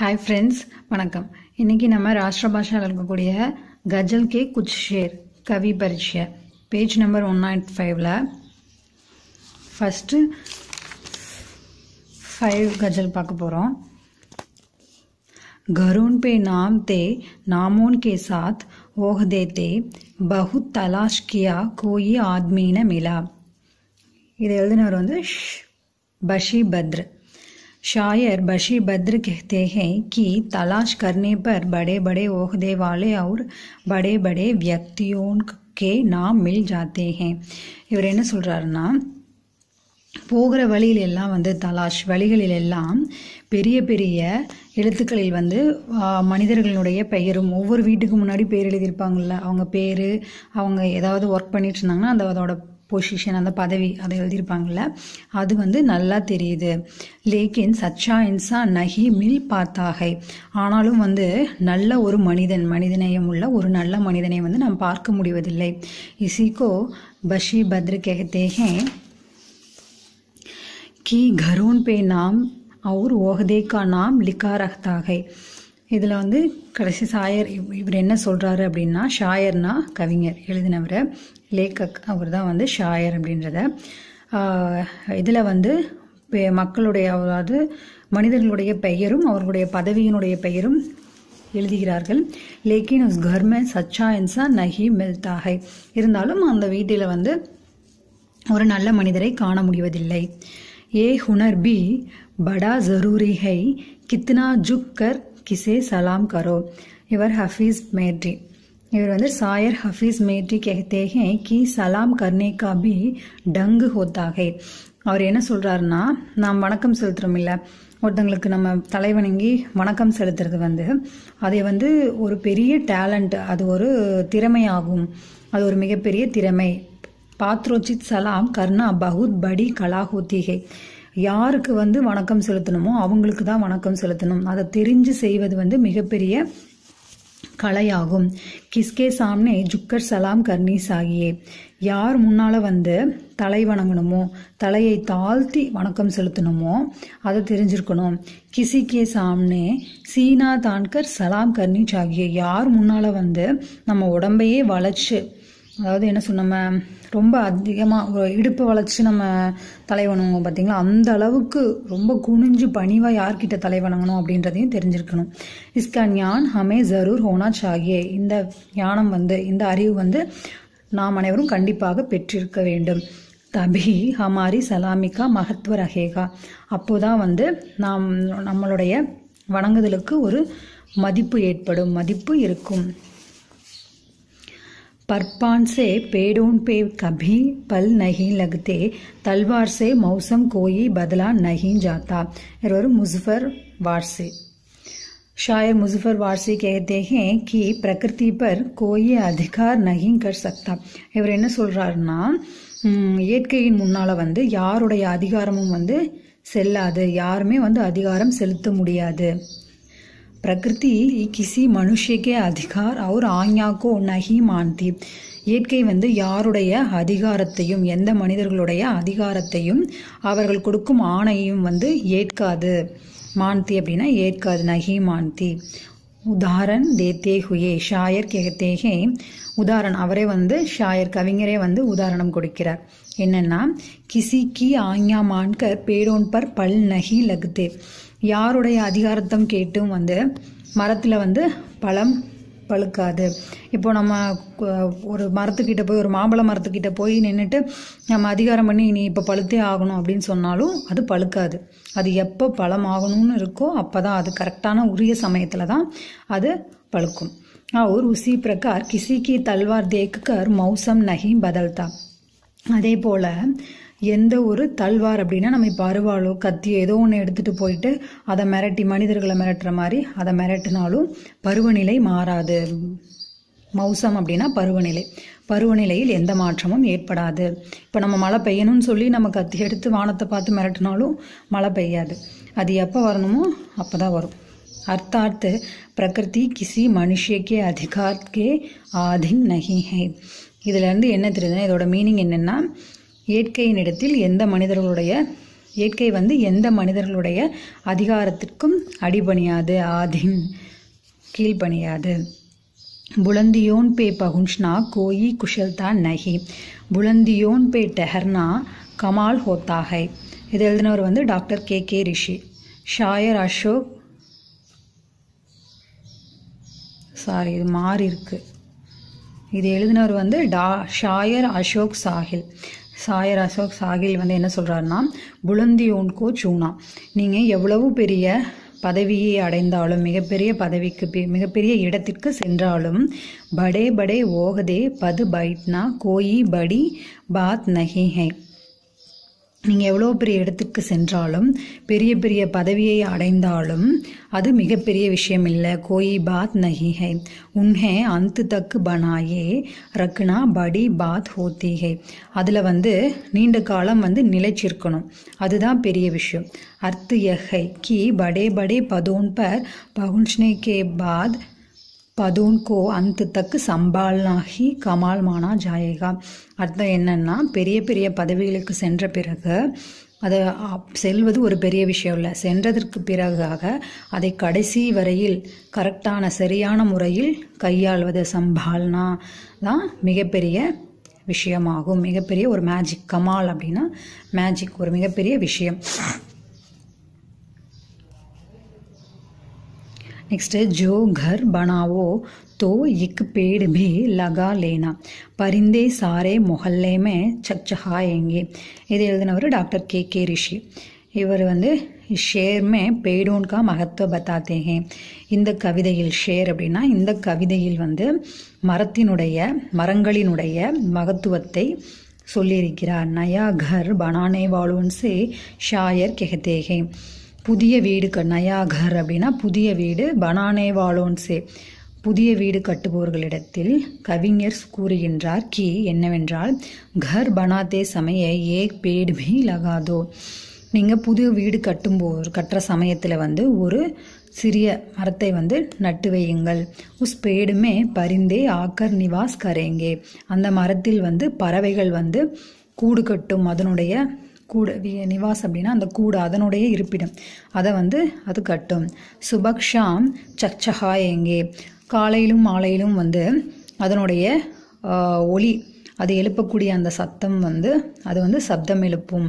hi friends வணக்கம் இன்னைக்கு நம்ம ராஷ்டிர பாஷாவில் இருக்கக்கூடிய கஜல் கே குச் ஷேர் கவி பரிச்சய பேஜ் நம்பர் ஒன் நாட் ஃபைவ்ல ஃபஸ்ட்டு ஃபைவ் கஜல் பார்க்க போகிறோம் घरों पे नाम ते नामों के साथ ओह देते बहुत तलाश किया कोई आदमी न मिला இது எழுதினவர் வந்து ஷ்- बशी बद्र शायर बशी बद्र कहते हैं कि तलाश करने पर बड़े बड़े ओहदे वाले और बड़े बड़े व्यक्तियों के नाम मिल जाते हैं இவர் என்ன சொல்றாருன்னா போகிற வழியில் எல்லாம் வந்து தலாஷ் வழிகளில் எல்லாம் பெரிய பெரிய எழுத்துக்களில் வந்து ஆ, மனிதர்களுடைய பெயரும் ஒவ்வொரு வீட்டுக்கு முன்னாடி பேர் எழுதியிருப்பாங்கல்ல அவங்க பேர் அவங்க ஏதாவது ஒர்க் பண்ணிட்டு இருந்தாங்கன்னா அந்த அதோட பொசிஷன் அந்த பதவி அதை எழுதியிருப்பாங்கல்ல அது வந்து நல்லா தெரியுது லேக்கின் சச்சா இன்சா நஹி மில் பார்த்தாகை ஆனாலும் வந்து நல்ல ஒரு மனிதன் மனிதநேயம் உள்ள ஒரு நல்ல மனிதனை வந்து நாம் பார்க்க முடிவதில்லை இசிகோ பஷி பத்ரு कहते हैं कि घरों पे नाम और ओहदे का नाम लिखा रखता है இதில் வந்து கடைசி சாயர் இவ்- இவர் என்ன சொல்கிறாரு அப்படின்னா ஷாயர்னா கவிஞர் எழுதினவர் லேக்கக் அவர் தான் வந்து ஷாயர் அப்படின்றத இதில் வந்து பெ- மக்களுடைய அதாவது மனிதர்களுடைய பெயரும் அவர்களுடைய பதவியினுடைய பெயரும் எழுதுகிறார்கள் லேக்கின் உஸ் घर में சச்சா இன்சான் நஹி மில்தா है இருந்தாலும் அந்த வீட்டில் வந்து ஒரு நல்ல மனிதரை காண முடிவதில்லை ஏ ஹுனர் பி படா ஜரூரி ஹை கித்னா ஜுக் கர் கிசே சலாம் கரோ இவர் ஹஃபீஸ் மேட்ரி இவர் வந்து சாயர் ஹஃபீஸ் மேட்ரி कहते हैं कि சலாம் करने का भी டங்கு होता है அவர் என்ன சொல்றாருன்னா நாம் வணக்கம் செலுத்துறோம் இல்ல ஒருத்தங்களுக்கு நம்ம தலைவணங்கி வணக்கம் செலுத்துறது வந்து அதை வந்து ஒரு பெரிய டேலண்ட் அது ஒரு திறமையாகும் அது ஒரு மிகப்பெரிய திறமை பாத்ரோச்சித் சலாம் கர்ணா பகுத் படி கலா ஹோத்தி ஹை யாருக்கு வந்து வணக்கம் செலுத்தணுமோ அவங்களுக்கு தான் வணக்கம் செலுத்தணும் அதை தெரிஞ்சு செய்வது வந்து மிகப்பெரிய கலையாகும் கிஸ்கே சாம்னே ஜுக்கர் சலாம் கர்னி சாகியே யார் முன்னால வந்து தலை வணங்கணுமோ தலையை தாழ்த்தி வணக்கம் செலுத்தணுமோ அதை தெரிஞ்சிருக்கணும் கிசிக்கே சாம்னே சீனா தான்கர் சலாம் கர்னி சாகியே யார் முன்னால வந்து நம்ம உடம்பையே வளைச்சு அதாவது என்ன சொன்ன நம்ம ரொம்ப அதிகமாக ஒரு இடுப்பு வளைச்சு நம்ம தலை வணங்குவோம் பார்த்தீங்களா அந்த அளவுக்கு ரொம்ப குனிஞ்சு பணிவாக யார்கிட்ட தலை வணங்கணும் அப்படின்றதையும் தெரிஞ்சிருக்கணும் இஸ்கா ஞான் ஹமே ஜரூர் ஹோனா சாகியே இந்த ஞானம் வந்து இந்த அறிவு வந்து நாம் அனைவரும் கண்டிப்பாக பெற்றிருக்க வேண்டும் தபி ஹமாரி சலாமிகா மகத்துவ ரஹேகா அப்போதான் வந்து நாம் நம்மளுடைய வணங்குதலுக்கு ஒரு மதிப்பு ஏற்படும் மதிப்பு இருக்கும் परपान से पेड़ों पे कभी पल नहीं लगते तलवार से मौसम कोई बदला नहीं जाता इधर ஒரு मुजफ्फर वारसी शायर मुजफ्फर वारसी कहते हैं कि प्रकृति पर कोई अधिकार नहीं कर सकता இவர் என்ன சொல்றாருன்னா ம், இயற்கையின் முன்னால வந்து யாருடைய அதிகாரமும் வந்து செல்லாது யாருமே வந்து அதிகாரம் செலுத்த முடியாது प्रकृति किसी मनुष्य के अधिकार और आज्ञा को नहीं मानती இயற்கை வந்து யாருடைய அதிகாரத்தையும் எந்த மனிதர்களுடைய அதிகாரத்தையும் அவர்கள் கொடுக்கும் ஆணையும் வந்து ஏற்காது மான்தி அப்படின்னா ஏற்காது நகி மான்தி உதாரண் தேத்தே ஹுயே ஷாயர் கேத்தேகே உதாரண் அவரே வந்து ஷாயர் கவிஞரே வந்து உதாரணம் கொடுக்கிறார் என்னன்னா கிசி கி ஆஞ்ஞா மான்கர் பேடோன் பர் பல் நகி லகுதே யாருடைய அதிகாரத்தம் கேட்டும் வந்து மரத்தில் வந்து பழம் பழுக்காது இப்போ நம்ம கு- ஒரு மரத்துக்கிட்ட போய் ஒரு மாம்பழ மரத்துக்கிட்ட போய் நின்றுட்டு நம்ம அதிகாரம் பண்ணி நீ இப்போ பழுத்தே ஆகணும் அப்படின்னு சொன்னாலும் அது பழுக்காது அது எப்போ பழம் ஆகணும்னு இருக்கோ அப்போ தான் அது கரெக்டான உரிய சமயத்தில் தான் அது பழுக்கும் और उसी प्रकार किसी की तलवार देखकर मौसम नहीं बदलता அதே போல எந்த ஒரு தல்வார் அப்படின்னா நம்ம இப்போ அருவாளோ கத்தியோ ஏதோ ஒன்று எடுத்துட்டு போயிட்டு அதை மிரட்டி மனிதர்களை மிரட்டுற மாதிரி அதை மிரட்டினாலும் பருவநிலை மாறாது மௌசம் அப்படின்னா பருவநிலை பருவநிலையில் எந்த மாற்றமும் ஏற்படாது இப்போ நம்ம மழை பெய்யணும்னு சொல்லி நம்ம கத்தி எடுத்து வானத்தை பார்த்து மிரட்டினாலும் மழை பெய்யாது அது எப்போ வரணுமோ அப்போ தான் வரும் अर्थात प्रकृति किसी मनुष्य के अधिकार के आधीन नहीं है இதுல இருந்து என்ன தெரியுதுன்னா இதோட மீனிங் என்னன்னா இயற்கையின் இடத்தில் எந்த மனிதர்களுடைய இயற்கை வந்து எந்த மனிதர்களுடைய அதிகாரத்திற்கும் அடிபணியாது ஆதின் கீழ்ப்பணியாது बुलंदियों पे पहुंचना कोई कुशलता नहीं बुलंदियों पे ठहरना कमाल होता है இது எழுதினவர் வந்து டாக்டர் கே கே ரிஷி ஷாயர் அசோக் சாரி இது மாறி இருக்கு இது எழுதினவர் வந்து டா ஷாயர் அசோக் சாஹில் ஷாயர் அசோக் சாஹில் வந்து என்ன சொல்கிறாருன்னா புலந்தியோன்கோ சூனா நீங்கள் எவ்வளவு பெரிய பதவியை அடைந்தாலும் மிகப்பெரிய பதவிக்கு பி- மிகப்பெரிய இடத்திற்கு சென்றாலும் படே படே ஓகதே பது பைட்னா கோயி படி பாத் நஹி ஹை நீங்கள் எவ்வளோ பெரிய இடத்துக்கு சென்றாலும் பெரிய பெரிய பதவியை அடைந்தாலும் அது மிகப்பெரிய விஷயம் இல்லை கோயி பாத் நஹி ஹை உன்ஹே அந்து தக்கு பனாயே ரக்னா படி பாத் ஹோத்தி ஹை அதில் வந்து நீண்ட காலம் வந்து நிலைச்சிருக்கணும் அதுதான் பெரிய விஷயம் அர்த் யஹ் ஹை கி படே படே பதோன் பர் பகுன்ச்னே கே பாத் பதோன் கோ அந்த தக்கு சம்பால்னா ஹி கமால் மானா ஜாயேகா அர்த்தம் என்னன்னா பெரிய பெரிய பதவிகளுக்கு சென்ற பிறகு அதை அ- செல்வது ஒரு பெரிய விஷயம் இல்லை சென்றதற்கு பிறகாக அதை கடைசி வரையில் கரெக்டான சரியான முறையில் கையாள்வது சம்பால்னா தான் மிகப்பெரிய விஷயமாகும் மிகப்பெரிய ஒரு மேஜிக் கமால் அப்படின்னா மேஜிக் ஒரு மிகப்பெரிய விஷயம் नेक्स्ट है जो घर बनाओ तो एक पेड़ भी लगा लेना परिंदे सारे मोहल्ले में चकचकाएंगे இது எழுதினவர் டாக்டர் கே கே ரிஷி இவர் வந்து ஷேர் மே பேடோன் கா மகத்துவ பத்தாத்தே ஹே இந்த கவிதையில் ஷேர் அப்படின்னா இந்த கவிதையில் வந்து மரத்தினுடைய மரங்களினுடைய மகத்துவத்தை சொல்லியிருக்கிறார் நயா கர் பனானே வாழுன் சே ஷாயர் கெஹதேகே புதிய வீடு க நயா கர் அப்படின்னா புதிய வீடு பனானே வாலோன்சே புதிய வீடு கட்டுபவர்களிடத்தில் கவிஞர் கூறுகின்றார் கி என்னவென்றால் கர் பனாதே சமய ஏக் பேட் பி லகாதோ நீங்கள் புது வீடு கட்டும்போது கட்டுற சமயத்தில் வந்து ஒரு சிறிய மரத்தை வந்து நட்டு வையுங்கள் உஸ் பேடுமே பரிந்தே ஆக்கர் நிவாஸ் கரேங்கே அந்த மரத்தில் வந்து பறவைகள் வந்து கூடு கட்டும் அதனுடைய கூடு வி- நிவாஸ் அப்படின்னா அந்த கூடு அதனுடைய இருப்பிடம் அதை வந்து அது கட்டும் சுபக்ஷாம் சக்சஹா எங்கே காலையிலும் மாலையிலும் வந்து அதனுடைய ஆஹ், ஒலி அது எழுப்பக்கூடிய அந்த சத்தம் வந்து அது வந்து சப்தம் எழுப்பும்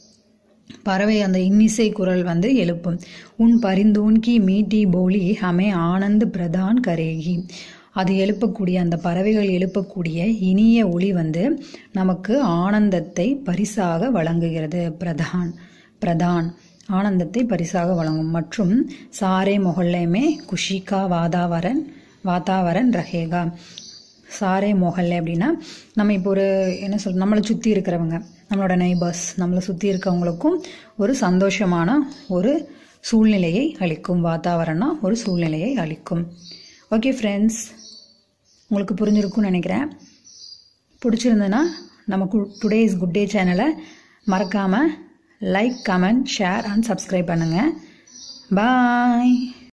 பறவை அந்த இன்னிசை குரல் வந்து எழுப்பும் உன் பரிந்தோன் கி மீட்டி போலி ஹமே ஆனந்த் பிரதான் கரேகி அது எழுப்பக்கூடிய அந்த பறவைகள் எழுப்பக்கூடிய இனிய ஒளி வந்து நமக்கு ஆனந்தத்தை பரிசாக வழங்குகிறது பிரதான் பிரதான் ஆனந்தத்தை பரிசாக வழங்கும் மற்றும் சாரே மொஹல்லேமே குஷிகா வாதாவரன் வாதாவரன் ரஹேகா சாரே மொஹல்லே அப்படின்னா நம்ம இப்போ ஒரு என்ன சொல் நம்மளை சுற்றி இருக்கிறவங்க நம்மளோட நெய்பர்ஸ் நம்மளை சுற்றி இருக்கவங்களுக்கும் ஒரு சந்தோஷமான ஒரு சூழ்நிலையை அளிக்கும் வாத்தாவரணா ஒரு சூழ்நிலையை அளிக்கும் ஓகே ஃப்ரெண்ட்ஸ் உங்களுக்கு புரிஞ்சிருக்கும்னு நினைக்கிறேன் பிடிச்சிருந்ததுன்னா நம்ம டுடே இஸ் குட் டே சேனலை மறக்காமல் like comment share and subscribe பண்ணுங்கள் பாய்